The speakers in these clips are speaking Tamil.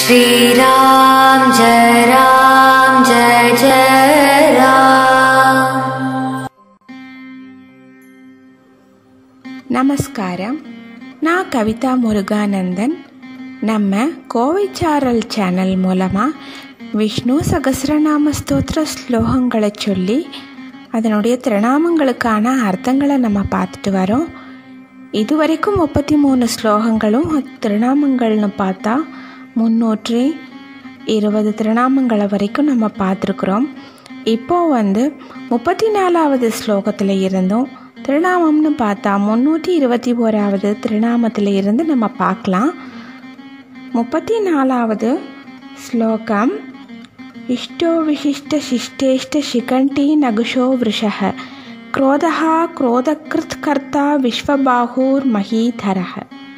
श्रीराम जय राम जय जय राम நமஸ்காரம் நான் கவிதா முருகானந்தன் நம்ம கோவைச்சாரல் சேனல் மூலமாக விஷ்ணு சகசிரநாம ஸ்தோத்திர ஸ்லோகங்களை சொல்லி அதனுடைய திருநாமங்களுக்கான அர்த்தங்களை நம்ம பார்த்துட்டு வரோம் இதுவரைக்கும் முப்பத்தி மூணு ஸ்லோகங்களும் திருநாமங்கள்னு பார்த்தா முன்னூற்றி இருபது திருநாமங்களை வரைக்கும் நம்ம பார்த்துருக்குறோம் இப்போ வந்து முப்பத்தி நாலாவது ஸ்லோகத்தில் இருந்தும் திருநாமம்னு பார்த்தா முந்நூற்றி இருபத்தி ஓராவது திருநாமத்தில் இருந்து நம்ம பார்க்கலாம் முப்பத்தி நாலாவது ஸ்லோகம் இஷ்டோ விசிஷ்ட சிஷ்டேஷ்ட சிகண்டி நகுஷோ விருஷः क्रोधः क्रोधकृत् कर्ता விஸ்வபாகூர் மகீதரः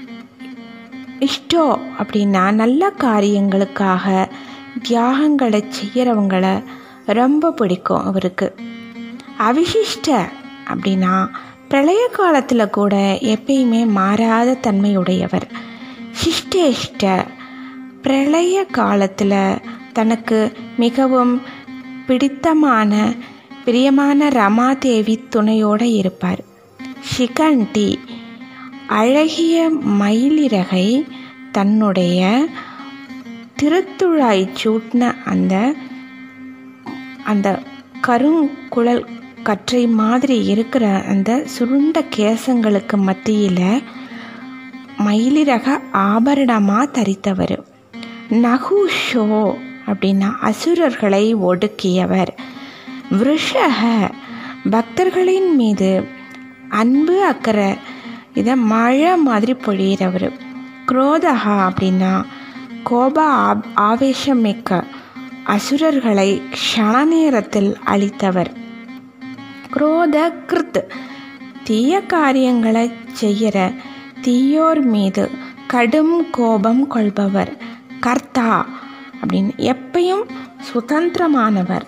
இஷ்டோ அப்படின்னா நல்ல காரியங்களுக்காக தியாகங்களை செய்கிறவங்கள ரொம்ப பிடிக்கும் அவருக்கு அவிசிஷ்ட அப்படின்னா பிரளய காலத்தில் கூட எப்பயுமே மாறாத தன்மையுடையவர் சிஷ்டேஷ்ட பிரளய காலத்தில் தனக்கு மிகவும் பிடித்தமான பிரியமான ரமாதேவி துணையோடு இருப்பார் ஷிகண்டி அழகிய மயிலிறகை தன்னுடைய திருத்துழாய் சூட்டின அந்த அந்த கருங்குழல் கற்றை மாதிரி இருக்கிற அந்த சுருண்ட கேசங்களுக்கு மத்தியில் மயிலிறக ஆபரணமாக தரித்தவர் நகுஷோ அப்படின்னா அசுரர்களை ஒடுக்கியவர் விருஷக பக்தர்களின் மீது அன்பு அக்கறை இதை மழை மாதிரி பொழியிறவர் குரோதகா அப்படின்னா கோப ஆப் ஆவேசமிக்க அசுரர்களை க்ஷண நேரத்தில் அழித்தவர் குரோத கிருத் தீய காரியங்களை செய்கிற தீயோர் மீது கடும் கோபம் கொள்பவர் கர்த்தா அப்படின்னு எப்பயும் சுதந்திரமானவர்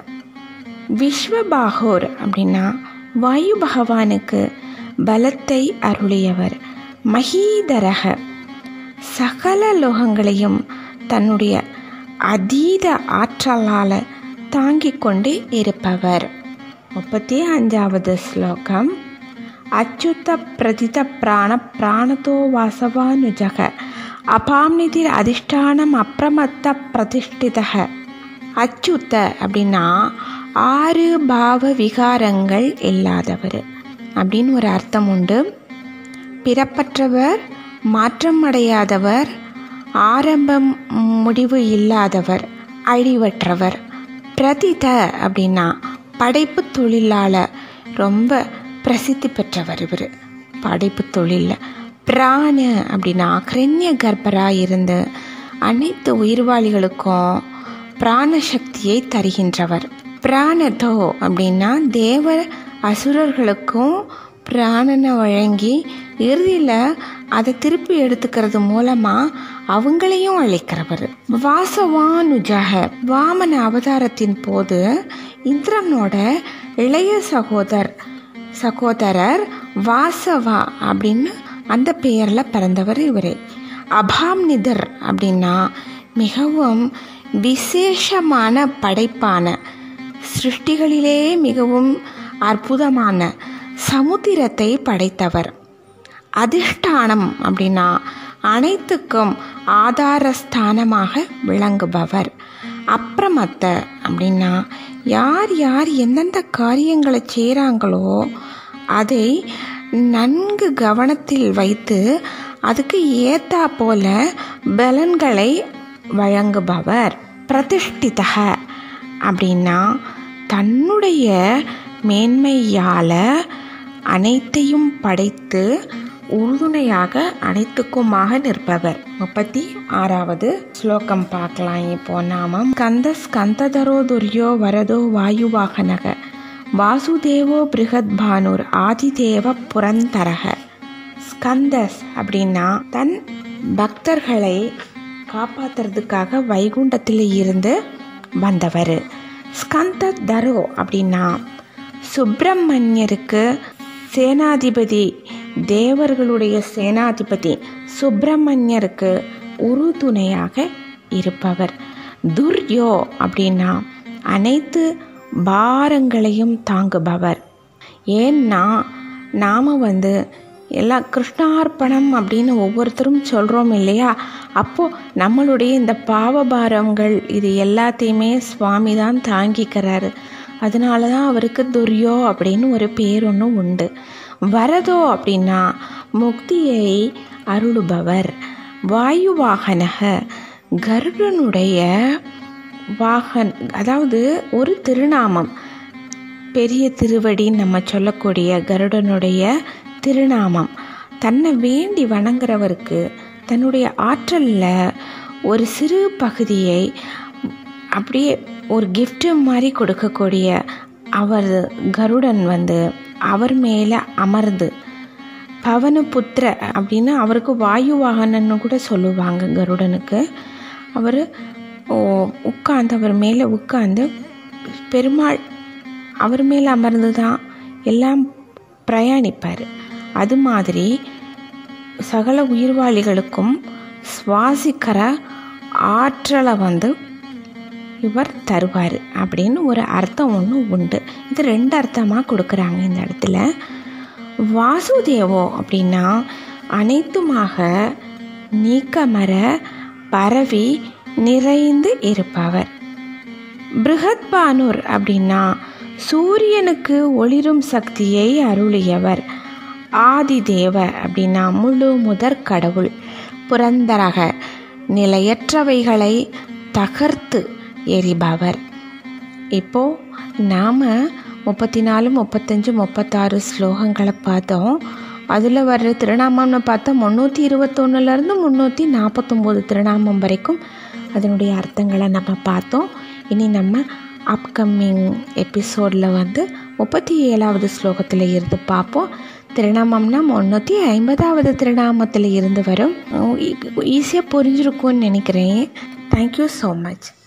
விஸ்வபாகோர் அப்படின்னா வாயு பகவானுக்கு பலத்தை அருளியவர் மகீதரக சகல லோகங்களையும் தன்னுடைய அதீத ஆற்றலால் தாங்கிக் கொண்டு இருப்பவர் முப்பத்தி அஞ்சாவது ஸ்லோகம் அச்சுத்த பிரதித பிராண பிராணதோ வாசவானுஜக அபாம்நிதிர் அதிஷ்டானம் அப்பிரமத்த பிரதிஷ்டிதக அச்சுத்த அப்படின்னா ஆறு பாவ விகாரங்கள் இல்லாதவர் அப்படின்னு ஒரு அர்த்தம் உண்டு பிறப்பற்றவர் மாற்றம் அடையாதவர் ஆரம்பம் முடிவு இல்லாதவர் அழிவற்றவர் பிரதித அப்படின்னா படைப்பு தொழிலாளர் ரொம்ப பிரசித்தி பெற்றவர் இவர் படைப்பு தொழிலில் பிராண அப்படின்னா கிரண்ய கர்ப்பராக இருந்து அனைத்து உயிர்வாளிகளுக்கும் பிராண சக்தியை தருகின்றவர் பிராணதோ அப்படின்னா தேவ அசுரர்களுக்கும் பிராணனை வழங்கி இறுதியில் அதை திருப்பி எடுத்துக்கிறது மூலமாக அவங்களையும் அழைக்கிறவர் வாசவானுஜக வாமன அவதாரத்தின் போது இந்திரனோட இளைய சகோதர் சகோதரர் வாசவா அப்படின்னு அந்த பெயரில் பிறந்தவர் இவர் அபாம்நிதர் அப்படின்னா மிகவும் விசேஷமான படைப்பான சிருஷ்டிகளிலே மிகவும் அற்புதமான சமுத்திரத்தை படைத்தவர் அதிஷ்டானம் அப்படின்னா அனைத்துக்கும் ஆதாரஸ்தானமாக விளங்குபவர் அப்புறமத்த அப்படின்னா யார் யார் எந்தெந்த காரியங்களை செய்கிறாங்களோ அதை நன்கு கவனத்தில் வைத்து அதுக்கு ஏத்தா போல பலன்களை வழங்குபவர் பிரதிஷ்டிதக அப்படின்னா தன்னுடைய மேன்மையால் அனைத்தையும் படைத்து உறுதுணையாக அனைத்துக்குமாக நிற்பவர் முப்பத்தி ஆறாவது ஸ்லோகம் பார்க்கலாம் இப்போ நாமம் கந்த ஸ்கந்ததரோ துர்யோ வரதோ வாயுவாகனக வாசுதேவோ பிருகத் பானுர் ஆதிதேவ புரந்தரக ஸ்கந்தஸ் அப்படின்னா தன் பக்தர்களை காப்பாத்துறதுக்காக வைகுண்டத்தில் இருந்து வந்தவர் ஸ்கந்த தரோ அப்படின்னா சுப்பிரமணியருக்கு சேனாதிபதி தேவர்களுடைய சேனாதிபதி சுப்பிரமணியருக்கு உறுதுணையாக இருப்பவர் துர்யோ அப்படின்னா அனைத்து பாரங்களையும் தாங்குபவர் ஏன்னா நாம் வந்து எல்லாம் கிருஷ்ணார்ப்பணம் அப்படின்னு ஒவ்வொருத்தரும் சொல்கிறோம் இல்லையா அப்போது நம்மளுடைய இந்த பாவபாரங்கள் இது எல்லாத்தையுமே சுவாமி தான் தாங்கிக்கிறாரு அதனால தான் அவருக்கு துர்யோ அப்படின்னு ஒரு பேர் ஒன்று உண்டு வரதோ அப்படின்னா முக்தியை அருளுபவர் வாயு வாகனக கருடனுடைய வாகன் அதாவது ஒரு திருநாமம் பெரிய திருவடின்னு நம்ம சொல்லக்கூடிய கருடனுடைய திருநாமம் தன்னை வேண்டி வணங்குறவருக்கு தன்னுடைய ஆற்றலில் ஒரு சிறு பகுதியை அப்படியே ஒரு gift மாதிரி கொடுக்கக்கூடிய அவர் கருடன் வந்து அவர் மேலே அமர்ந்து பவனபுத்திர அப்படின்னு அவருக்கு வாயு வாகனன்னு கூட சொல்லுவாங்க கருடனுக்கு அவர் உட்கார்ந்து அவர் மேலே உட்கார்ந்து பெருமாள் அவர் மேலே அமர்ந்து தான் எல்லாம் பிரயாணிப்பார் அது மாதிரி சகல உயிர்வாளிகளுக்கும் சுவாசிக்கிற ஆற்றலை வந்து இவர் தருவார் அப்படின்னு ஒரு அர்த்தம் ஒன்று உண்டு இது ரெண்டு அர்த்தமாக கொடுக்குறாங்க இந்த இடத்துல வாசுதேவோ அப்படின்னா அனைத்துமாக நீக்கமர பரவி நிறைந்து இருப்பவர் பிருகத்பானூர் அப்படின்னா சூரியனுக்கு ஒளிரும் சக்தியை அருளியவர் ஆதிதேவ அப்படின்னா முழு முதற் கடவுள் புரந்தரக நிலையற்றவைகளை தகர்த்து எரிபவர் இப்போ நாம் முப்பத்தி நாலு முப்பத்தஞ்சு முப்பத்தாறு ஸ்லோகங்களை பார்த்தோம் அதில் வர்ற திருநாமம்னு பார்த்தா முந்நூற்றி இருபத்தொன்னுலேருந்து முந்நூற்றி நாற்பத்தொம்போது திருநாமம் வரைக்கும் அதனுடைய அர்த்தங்களை நம்ம பார்த்தோம் இனி நம்ம அப்கமிங் எபிசோடில் வந்து முப்பத்தி ஏழாவது ஸ்லோகத்தில் இருந்து பார்ப்போம் திருநாமம்னா முந்நூற்றி ஐம்பதாவது திருநாமத்தில் இருந்து வரும் ஈஸியாக புரிஞ்சிருக்கும்னு நினைக்கிறேன் தேங்க்யூ ஸோ மச்